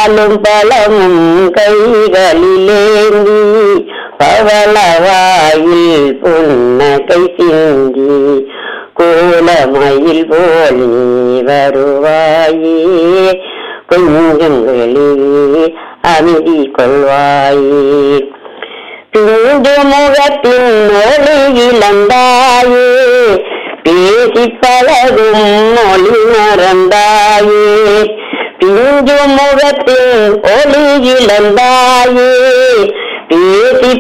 பாலும் பழமும் கைகளிலேந்தி பவளவாயில் புன்னகை சிந்தி கோலமயில் போல் நீ வருவாயே கொஞ்சம் வெளியே அமைதி கொள்வாயே பிந்து முகத்தின் ஒளி இழந்தாயே பேசி பழகும் மொழி மறந்தாயே பிஞ்சு முகத்தின் ஒளி இழந்தாயே பேசி